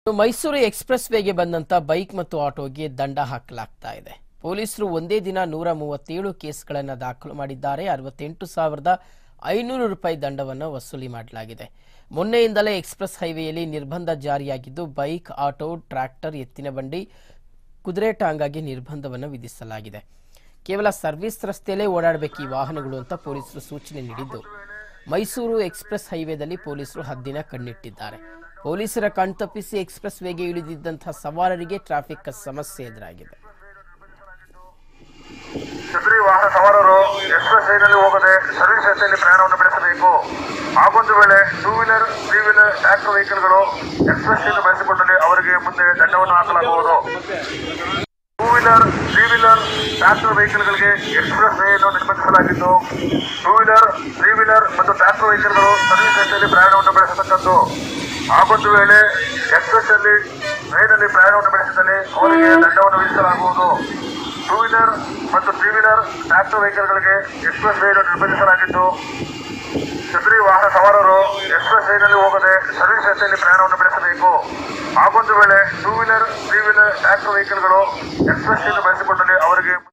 ಇನ್ನು ಮೈಸೂರು ಎಕ್ಸ್ಪ್ರೆಸ್ ವೇಗೆ ಬಂದಂತ ಬೈಕ್ ಮತ್ತು ಆಟೋಗೆ ದಂಡ ಹಾಕಲಾಗ್ತಾ ಇದೆ ಪೊಲೀಸರು ಒಂದೇ ದಿನ ನೂರ ಮೂವತ್ತೇಳು ಕೇಸ್ಗಳನ್ನು ದಾಖಲು ಮಾಡಿದ್ದಾರೆ ಅರವತ್ತೆಂಟು ಸಾವಿರದ ಐನೂರು ರೂಪಾಯಿ ದಂಡವನ್ನು ವಸೂಲಿ ಮಾಡಲಾಗಿದೆ ಮೊನ್ನೆಯಿಂದಲೇ ಎಕ್ಸ್ಪ್ರೆಸ್ ಹೈವೇಯಲ್ಲಿ ನಿರ್ಬಂಧ ಜಾರಿಯಾಗಿದ್ದು ಬೈಕ್ ಆಟೋ ಟ್ರ್ಯಾಕ್ಟರ್ ಎತ್ತಿನ ಬಂಡಿ ಕುದುರೆ ಟಾಂಗಾಗೆ ನಿರ್ಬಂಧವನ್ನು ವಿಧಿಸಲಾಗಿದೆ ಕೇವಲ ಸರ್ವಿಸ್ ರಸ್ತೆಯಲ್ಲೇ ಓಡಾಡಬೇಕು ಈ ವಾಹನಗಳು ಅಂತ ಪೊಲೀಸರು ಸೂಚನೆ ನೀಡಿದ್ದು ಮೈಸೂರು ಎಕ್ಸ್ಪ್ರೆಸ್ ಹೈವೇದಲ್ಲಿ ಪೊಲೀಸರು ಹದ್ದಿನ ಕಣ್ಣಿಟ್ಟಿದ್ದಾರೆ ಪೊಲೀಸರ ಕಣ್ತಪ್ಪಿಸಿ ಎಕ್ಸ್ಪ್ರೆಸ್ ವೇಗೆ ಇಳಿದಿದ್ದಂತಹ ಸವಾರರಿಗೆ ಟ್ರಾಫಿಕ್ ಸಮಸ್ಯೆ ಎದುರಾಗಿದೆ ಛತ್ರಿ ವಾಹನ ಸವಾರರು ಎಕ್ಸ್ಪ್ರೆಸ್ ಲೈನಲ್ಲಿ ಹೋಗದೆ ಸರ್ವಿಸ್ ರಸ್ತೆಯಲ್ಲಿ ಪ್ರಯಾಣವನ್ನು ಬೆಳೆಸಬೇಕು ಹಾಗೊಂದು ವೇಳೆ two wheeler three wheeler tractor ವೆಹಿಕಲ್ಗಳು ಎಕ್ಸ್ಪ್ರೆಸ್ ಲೈನ್ ಬಳಸಿಕೊಂಡರೆ ಅವರಿಗೆ ಮುಂದೆ ದಂಡವನ್ನು ಹಾಕಲಾಗುವುದು two wheeler three wheeler tractor ವೆಹಿಕಲ್ಗಳಿಗೆ ಎಕ್ಸ್ಪ್ರೆಸ್ ವೇಯನ್ನು ನಿರ್ಬಂಧಿಸಲಾಗಿದ್ದು ಟೂ ವೀಲರ್ ತ್ರೀ ವೀಲರ್ ಮತ್ತು ಟ್ರ್ಯಾಕ್ಟರ್ ವೆಹಿಕಲ್ಗಳು ಸರ್ವಿಸ್ ರಸ್ತೆಯಲ್ಲಿ ಪ್ರಯಾಣವನ್ನು ಬೆಳೆಸತಕ್ಕದ್ದು ಹಾಗೊಂದು ವೇಳೆ ಎಕ್ಸ್ಪ್ರೆಸ್ ಅಲ್ಲಿ ಟ್ರೈನಲ್ಲಿ ಪ್ರಯಾಣವನ್ನು ಬೆಳೆಸಿದಲ್ಲಿ ಅವರಿಗೆ ದಂಡವನ್ನು ವಿಧಿಸಲಾಗುವುದು ಟೂ ವೀಲರ್ ಮತ್ತು ತ್ರೀ ವೀಲರ್ ಟ್ರ್ಯಾಕ್ಟರ್ ವೆಹಿಕಲ್ಗಳಿಗೆ ಎಕ್ಸ್ಪ್ರೆಸ್ ವೇಯನ್ನು ನಿರ್ಬಂಧಿಸಲಾಗಿದ್ದು ಛತ್ರಿ ವಾಹನ ಸವಾರರು ಎಕ್ಸ್ಪ್ರೆಸ್ ಲೈನಲ್ಲಿ ಹೋಗದೆ ಸರ್ವಿಸ್ ರಸ್ತೆಯಲ್ಲಿ ಪ್ರಯಾಣವನ್ನು ಬೆಳೆಸಬೇಕು ಹಾಗೊಂದು ವೇಳೆ two wheeler three wheeler tractor ವೆಹಿಕಲ್ಗಳು ಎಕ್ಸ್ಪ್ರೆಸ್ ಲೈನ್ ಬಳಸಿಕೊಂಡರೆ ಅವರಿಗೆ